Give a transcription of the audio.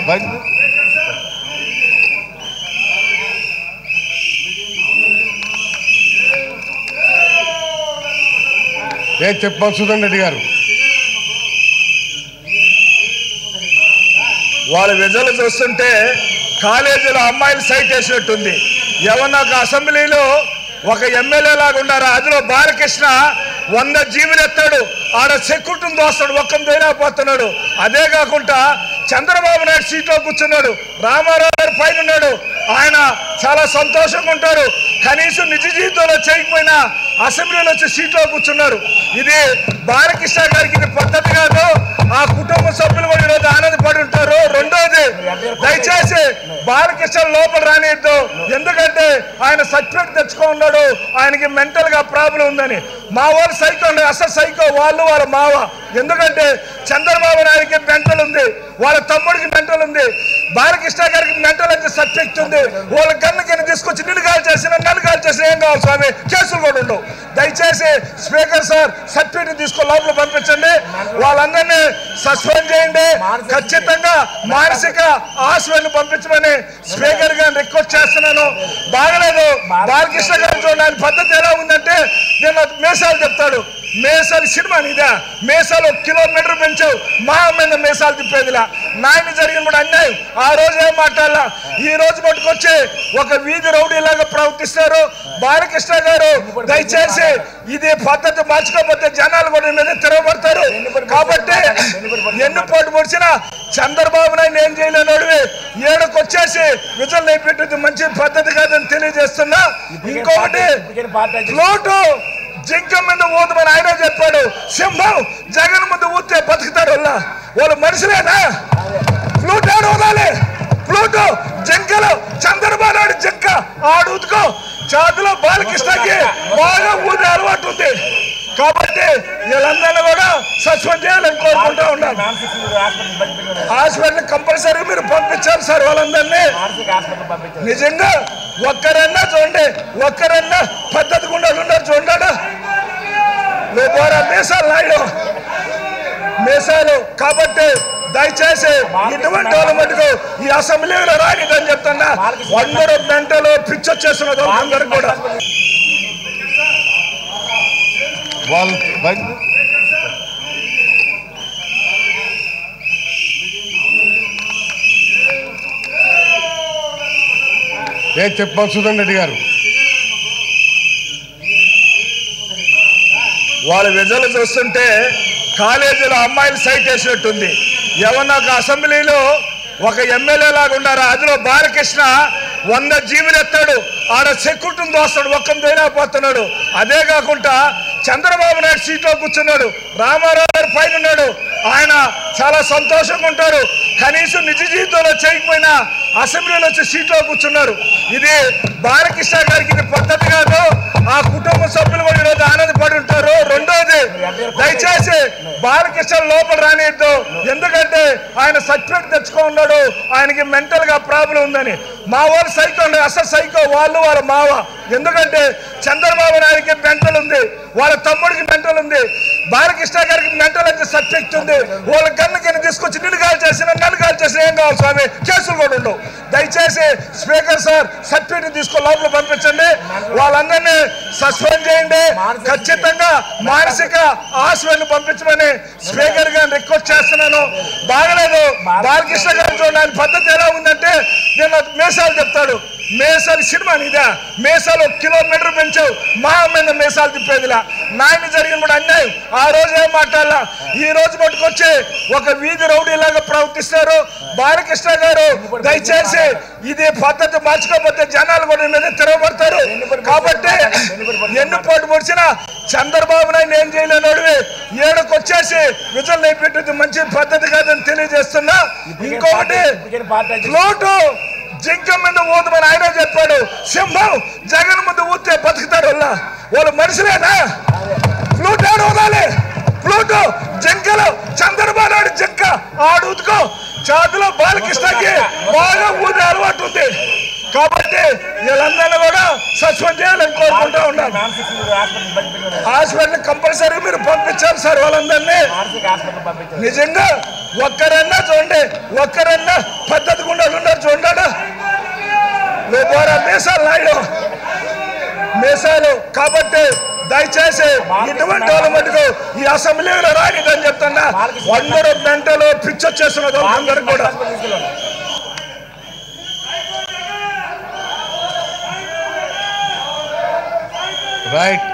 బయట ఏం చెప్పాలి సుధన్ రెడ్డి గారు వాళ్ళ విజలు చూస్తుంటే కాలేజీలో అమ్మాయిలు సైట్ వేసినట్టుంది ఎవరన్నా ఒక అసెంబ్లీలో ఒక ఎమ్మెల్యే లాగా ఉండారు అందులో బాలకృష్ణ వంద జీవులు ఎత్తాడు ఆడ సెక్యూరిటీని దోస్తాడు ఒక్కని పోతున్నాడు అదే కాకుండా చంద్రబాబు నాయుడు సీట్లో కూర్చున్నాడు రామారావు గారు పైన ఉన్నాడు ఆయన చాలా సంతోషంగా ఉంటారు కనీసం నిజ జీవితంలో చేయకపోయినా అసెంబ్లీలో వచ్చి సీట్లో కూర్చున్నారు ఇది బాలకృష్ణ గారికి ఇది పద్ధతి కాదు ఆ కుటుంబ సభ్యులు కూడా ఈరోజు ఆనందపడి ఉంటారు రెండోది దయచేసి బాలకృష్ణ లోపల రానియద్దు ఎందుకంటే ఆయన సర్టిఫికేట్ తెచ్చుకో ఉన్నాడు ఆయనకి మెంటల్ గా ప్రాబ్లం ఉందని మా వాళ్ళు సైకో ఉండే అసలు సైకో వాళ్ళు వాళ్ళ మావ ఎందుకంటే చంద్రబాబు నాయుడికి మెంటల్ ఉంది వాళ్ళ తమ్ముడికి మెంటల్ ఉంది బాలకృష్ణ గారికి మెంటల్ అయితే సబ్జెక్ట్ ఉంది వాళ్ళ గన్ను కింద తీసుకొచ్చి నిన్ను కాల్ చేసిన నన్ను కాల్ చేసిన ఏం కావాలి స్వామి కేసులు కూడా ఉండవు దయచేసి స్పీకర్ సార్ సర్టిఫికేట్ తీసుకొని లోపల పంపించండి వాళ్ళందరినీ సస్పెండ్ చేయండి ఖచ్చితంగా మానసిక హాస్పిటల్ పంపించమని స్పీకర్ గారిని రిక్వెస్ట్ చేస్తున్నాను బాగలేదు బాలకృష్ణ గారు చూడండి ఆయన పద్ధతి ఎలా ఉందంటే నేను మేసాలు చెప్తాడు మేసాలు సినిమా ఇదా మేసాలు ఒక కిలోమీటర్ పెంచావు మా మీద మేసాలు తిప్పేదిలా నాయన జరిగిన కూడా అన్యాయం ఆ రోజు ఏం మాట్లాడాల ఈ రోజు పట్టుకొచ్చి ఒక వీధి రౌడీలాగా ప్రవర్తిస్తారు బాలకృష్ణ గారు దయచేసి ఇది పద్ధతి మార్చుకోకపోతే జనాలు కూడా ఈ మీద తిరగబడతారు కాబట్టి ఎన్ని పోటు పొడిచినా చంద్రబాబు నాయుడు ఏం చేయలేనోడివి ఏడుకు వచ్చేసి విజువల్ నేర్పెట్టేది మంచి పద్ధతి కాదని తెలియజేస్తున్నా ఇంకొకటి ఫ్లోటు జింక మీద ఊదమని ఆయన చెప్పాడు సింహం జగన్ ముందు ఊతే బతుకుతారు వాళ్ళ వాళ్ళు మనుషులేనా ఫ్లూట్ ఆడు ఊదాలి ఫ్లూట్ జింకలు చంద్రబాబు నాయుడు జింక ఆడు ఊదుకో చేతిలో బాలకృష్ణకి బాగా ఊదే అలవాటు ఉంది కాబట్టి వీళ్ళందరినీ కూడా సస్పెండ్ చేయాలని కోరుకుంటా ఉన్నాను హాస్పిటల్ కంపల్సరీ మీరు పంపించాలి సార్ వాళ్ళందరినీ నిజంగా ఒక్కరన్నా చూడండి ఒక్కరన్నా పద్ధతి గుండా ఉన్నారు చూడండి లోపల మీసాలు నాయుడు మీసాలు కాబట్టి దయచేసి ఇటువంటి వాళ్ళ మటుకు ఈ అసెంబ్లీలో రానిదని చెప్తున్నా అందరూ గంటలు పిచ్చొచ్చేస్తున్న వాళ్ళందరూ కూడా వాళ్ళు బయట ఏం చెప్పాలి సుధన్ రెడ్డి గారు వాళ్ళ విజలు చూస్తుంటే కాలేజీలో అమ్మాయిలు సైట్ వేసినట్టుంది ఎవరన్నా ఒక అసెంబ్లీలో ఒక ఎమ్మెల్యే లాగా ఉండారు అందులో బాలకృష్ణ వంద జీవులు ఎత్తాడు ఆడ సెక్యూరిటీని దోస్తాడు ఒక్కని పోతున్నాడు అదే కాకుండా చంద్రబాబు నాయుడు సీట్లో కూర్చున్నాడు రామారావు గారు పైన ఉన్నాడు ఆయన చాలా సంతోషంగా ఉంటారు కనీసం నిజ జీవితంలో చేయకపోయినా అసెంబ్లీలో వచ్చి సీట్లో కూర్చున్నారు ఇది బాలకృష్ణ గారికి ఇది పద్ధతి కాదు ఆ కుటుంబ సభ్యులు కూడా ఈరోజు ఆనందపడి ఉంటారు రెండోది దయచేసి బాలకృష్ణ లోపల రానియద్దు ఎందుకంటే ఆయన సర్టిఫికేట్ తెచ్చుకో ఉన్నాడు ఆయనకి మెంటల్ గా ప్రాబ్లం ఉందని మా వాళ్ళు సైకో ఉండే అసలు సైకో వాళ్ళు వాళ్ళ మావ ఎందుకంటే చంద్రబాబు నాయుడికి మెంటల్ ఉంది వాళ్ళ తమ్ముడికి మెంటల్ ఉంది బాలకృష్ణ గారికి మెంటల్ అయితే సబ్జెక్ట్ ఉంది వాళ్ళ గన్ను కింద తీసుకొచ్చి నిన్ను కాల్ చేసిన నన్ను కాల్ చేసిన ఏం కావాలి స్వామి కేసులు కూడా ఉండవు దయచేసి స్పీకర్ సార్ సర్టిఫికేట్ తీసుకొని లోపల పంపించండి వాళ్ళందరినీ సస్పెండ్ చేయండి ఖచ్చితంగా మానసిక హాస్పిటల్ పంపించమని స్పీకర్ గారిని రిక్వెస్ట్ చేస్తున్నాను బాగలేదు బాలకృష్ణ గారు చూడండి ఆయన పద్ధతి ఎలా ఉందంటే నేను మేసాలు చెప్తాడు మేసాలు సినిమా ఇదా మేసాలు ఒక కిలోమీటర్ పెంచావు మా మీద మేసాలు తిప్పేదిలా నాయన జరిగిన కూడా అన్యాయం ఆ రోజు ఏం మాట్లాడాల ఈ రోజు పట్టుకొచ్చి ఒక వీధి రౌడీలాగా ప్రవర్తిస్తారు బాలకృష్ణ గారు దయచేసి ఇది పద్ధతి మార్చుకోకపోతే జనాలు కూడా ఈ మీద తిరగబడతారు కాబట్టి ఎన్ని పోటు పొడిచినా చంద్రబాబు నాయుడు ఏం చేయలేనోడివి ఏడుకు వచ్చేసి విజువల్ నేర్పెట్టేది మంచి పద్ధతి కాదని తెలియజేస్తున్నా ఇంకొకటి ఫ్లోటు జింక మీద ఊదమని ఆయన చెప్పాడు సింహం జగన్ ముందు ఊతే బతుకుతారు వాళ్ళ వాళ్ళు మనుషులేనా ఫ్లూట్ ఆడు ఊదాలి ఫ్లూట్ జింకలు చంద్రబాబు నాయుడు జింక ఆడు ఊదుకో చేతిలో బాలకృష్ణకి బాగా ఊదే అలవాటు ఉంది కాబట్టి వీళ్ళందరినీ కూడా సస్పెండ్ చేయాలని కోరుకుంటా ఉన్నాను మానసిక హాస్పిటల్ పంపించారు హాస్పిటల్ కంపల్సరీ మీరు పంపించాలి సార్ వాళ్ళందరినీ మానసిక హాస్పిటల్ పంపించారు నిజంగా ఒక్కరన్నా చూడండి ఒక్కరన్నా పద్ధతి గుండా ఉన్నారు చూడండి లేకపోరా మీసాలు నాయుడు మీసాలు కాబట్టి దయచేసి ఇటువంటి వాళ్ళ మటుకు ఈ అసెంబ్లీలో రానిదని చెప్తున్నా అందరూ గంటలు పిచ్చొచ్చేస్తున్నది వాళ్ళందరికీ కూడా తీసుకెళ్ళండి రైట్